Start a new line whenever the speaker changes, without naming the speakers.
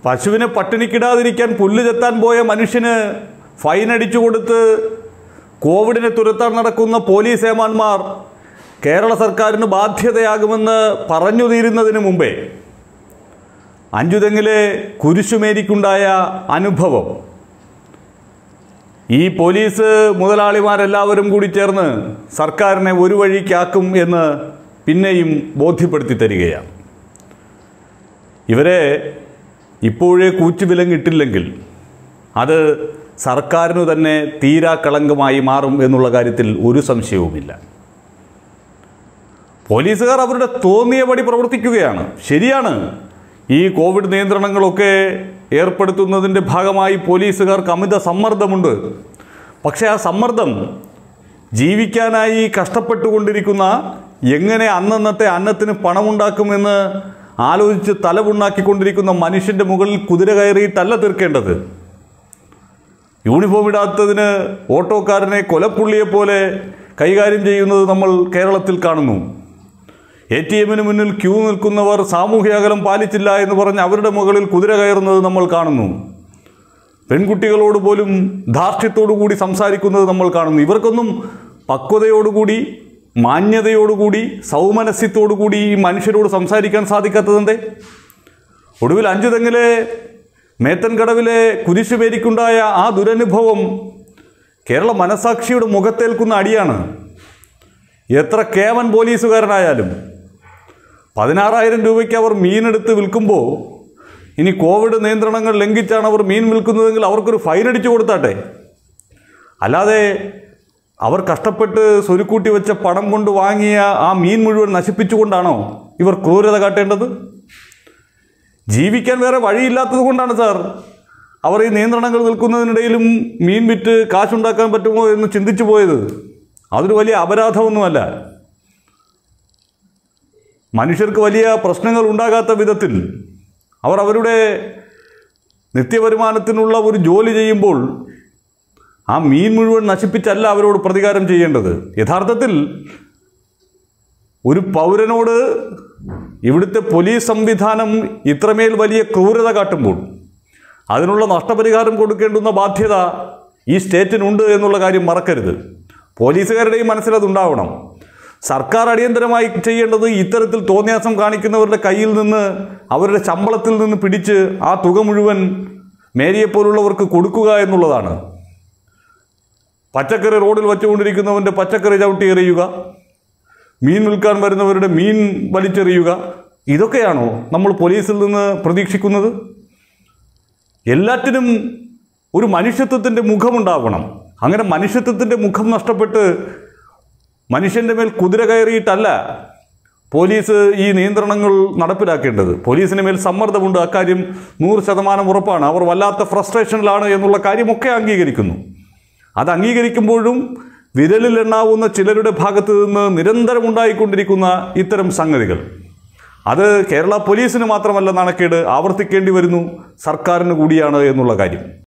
പശുവിനെ പട്ടിണിക്കിടാതിരിക്കാൻ പുല്ല് ചെത്താൻ പോയ മനുഷ്യന് ഫൈൻ അടിച്ചു കൊടുത്ത് കോവിഡിനെ തുരത്താൻ നടക്കുന്ന പോലീസ് ഏമാന്മാർ കേരള സർക്കാരിന് ബാധ്യതയാകുമെന്ന് പറഞ്ഞു തീരുന്നതിന് മുമ്പേ അഞ്ചുതെങ്ങിലെ കുരിശുമേരിക്കുണ്ടായ അനുഭവം ഈ പോലീസ് മുതലാളിമാരെല്ലാവരും കൂടി ചേർന്ന് സർക്കാരിനെ ഒരു വഴിക്കാക്കും എന്ന് പിന്നെയും ബോധ്യപ്പെടുത്തി തരികയാണ് ഇവരെ ഇപ്പോഴേ കൂച്ചുവിലങ്ങിട്ടില്ലെങ്കിൽ അത് സർക്കാരിനു തന്നെ തീരാ കളങ്കമായി മാറും എന്നുള്ള കാര്യത്തിൽ ഒരു സംശയവുമില്ല പോലീസുകാർ അവരുടെ തോന്നിയപടി പ്രവർത്തിക്കുകയാണ് ശരിയാണ് ഈ കോവിഡ് നിയന്ത്രണങ്ങളൊക്കെ ഏർപ്പെടുത്തുന്നതിൻ്റെ ഭാഗമായി പോലീസുകാർക്ക് അമിത സമ്മർദ്ദമുണ്ട് പക്ഷേ ആ സമ്മർദ്ദം ജീവിക്കാനായി കഷ്ടപ്പെട്ടുകൊണ്ടിരിക്കുന്ന എങ്ങനെ അന്നന്നത്തെ അന്നത്തിന് പണമുണ്ടാക്കുമെന്ന് ആലോചിച്ച് തലപുണ്ണാക്കിക്കൊണ്ടിരിക്കുന്ന മനുഷ്യൻ്റെ മുകളിൽ കുതിര കയറിയിട്ടല്ല തീർക്കേണ്ടത് യൂണിഫോം ഇടാത്തതിന് ഓട്ടോക്കാരനെ കൊലപ്പുള്ളിയെപ്പോലെ കൈകാര്യം ചെയ്യുന്നത് നമ്മൾ കേരളത്തിൽ കാണുന്നു എ ടി എമ്മിന് മുന്നിൽ ക്യൂ നിൽക്കുന്നവർ സാമൂഹ്യ അകലം പാലിച്ചില്ല എന്ന് പറഞ്ഞ് അവരുടെ മുകളിൽ കുതിര കയറുന്നത് നമ്മൾ കാണുന്നു പെൺകുട്ടികളോട് പോലും ധാർഷ്ട്യത്തോടു കൂടി സംസാരിക്കുന്നത് നമ്മൾ കാണുന്നു ഇവർക്കൊന്നും പക്വതയോടുകൂടി മാന്യതയോടുകൂടി സൗമനസ്യത്തോടുകൂടി ഈ മനുഷ്യരോട് സംസാരിക്കാൻ സാധിക്കാത്തതെന്തേ ഒടുവിൽ അഞ്ചു തെങ്ങിലെ മേത്തൻകടവിലെ കുരിശുപേരിക്കുണ്ടായ ആ ദുരനുഭവം കേരള മനസാക്ഷിയുടെ മുഖത്തേൽക്കുന്ന അടിയാണ് എത്ര കേവൻ പോലീസുകാരനായാലും പതിനാറായിരം രൂപയ്ക്ക് അവർ മീനെടുത്ത് വിൽക്കുമ്പോൾ ഇനി കോവിഡ് നിയന്ത്രണങ്ങൾ ലംഘിച്ചാണ് അവർ മീൻ വിൽക്കുന്നതെങ്കിൽ അവർക്കൊരു ഫൈൻ അടിച്ചു കൊടുത്താട്ടെ അല്ലാതെ അവർ കഷ്ടപ്പെട്ട് സ്വരുക്കൂട്ടി വെച്ച പണം കൊണ്ട് വാങ്ങിയ ആ മീൻ മുഴുവൻ നശിപ്പിച്ചുകൊണ്ടാണോ ഇവർ ക്രൂരത കാട്ടേണ്ടത് ജീവിക്കാൻ വേറെ വഴിയില്ലാത്തത് കൊണ്ടാണ് സാർ അവർ ഈ നിയന്ത്രണങ്ങൾ നിൽക്കുന്നതിനിടയിലും മീൻ വിറ്റ് കാശുണ്ടാക്കാൻ പറ്റുമോ എന്ന് ചിന്തിച്ചു പോയത് അതൊരു വലിയ അപരാധമൊന്നുമല്ല മനുഷ്യർക്ക് വലിയ പ്രശ്നങ്ങൾ ഉണ്ടാകാത്ത വിധത്തിൽ അവർ അവരുടെ നിത്യവരുമാനത്തിനുള്ള ഒരു ജോലി ചെയ്യുമ്പോൾ ആ മീൻ മുഴുവൻ നശിപ്പിച്ചല്ല അവരോട് പ്രതികാരം ചെയ്യേണ്ടത് യഥാർത്ഥത്തിൽ ഒരു പൗരനോട് ഇവിടുത്തെ പോലീസ് സംവിധാനം ഇത്രമേൽ വലിയ ക്രൂരത കാട്ടുമ്പോൾ അതിനുള്ള നഷ്ടപരിഹാരം കൊടുക്കേണ്ടുന്ന ബാധ്യത ഈ സ്റ്റേറ്റിനുണ്ട് എന്നുള്ള കാര്യം മറക്കരുത് പോലീസുകാരുടെയും മനസ്സിലതുണ്ടാവണം സർക്കാർ അടിയന്തരമായി ചെയ്യേണ്ടത് ഇത്തരത്തിൽ തോന്നിയാസം കാണിക്കുന്നവരുടെ കയ്യിൽ നിന്ന് അവരുടെ ശമ്പളത്തിൽ നിന്ന് പിടിച്ച് ആ തുക മുഴുവൻ മേരിയെപ്പോലുള്ളവർക്ക് കൊടുക്കുക എന്നുള്ളതാണ് പച്ചക്കറി റോഡിൽ വച്ചുകൊണ്ടിരിക്കുന്നവൻ്റെ പച്ചക്കറി ചവിട്ടി എറിയുക മീൻ വിൽക്കാൻ വരുന്നവരുടെ മീൻ വലിച്ചെറിയുക ഇതൊക്കെയാണോ നമ്മൾ പോലീസിൽ നിന്ന് പ്രതീക്ഷിക്കുന്നത് എല്ലാറ്റിനും ഒരു മനുഷ്യത്വത്തിൻ്റെ മുഖമുണ്ടാവണം അങ്ങനെ മനുഷ്യത്വത്തിൻ്റെ മുഖം നഷ്ടപ്പെട്ട് മനുഷ്യൻ്റെ മേൽ കുതിര കയറിയിട്ടല്ല പോലീസ് ഈ നിയന്ത്രണങ്ങൾ നടപ്പിലാക്കേണ്ടത് പോലീസിന് മേൽ സമ്മർദ്ദമുണ്ട് അക്കാര്യം നൂറ് ശതമാനം ഉറപ്പാണ് അവർ വല്ലാത്ത ഫ്രസ്ട്രേഷനിലാണ് എന്നുള്ള കാര്യമൊക്കെ അംഗീകരിക്കുന്നു അത് അംഗീകരിക്കുമ്പോഴും വിരലിൽ എണ്ണാവുന്ന ചിലരുടെ ഭാഗത്ത് നിന്ന് നിരന്തരം ഉണ്ടായിക്കൊണ്ടിരിക്കുന്ന ഇത്തരം സംഗതികൾ അത് കേരള പോലീസിന് മാത്രമല്ല നാണക്കേട് ആവർത്തിക്കേണ്ടി വരുന്നു സർക്കാരിന് കൂടിയാണ് എന്നുള്ള കാര്യം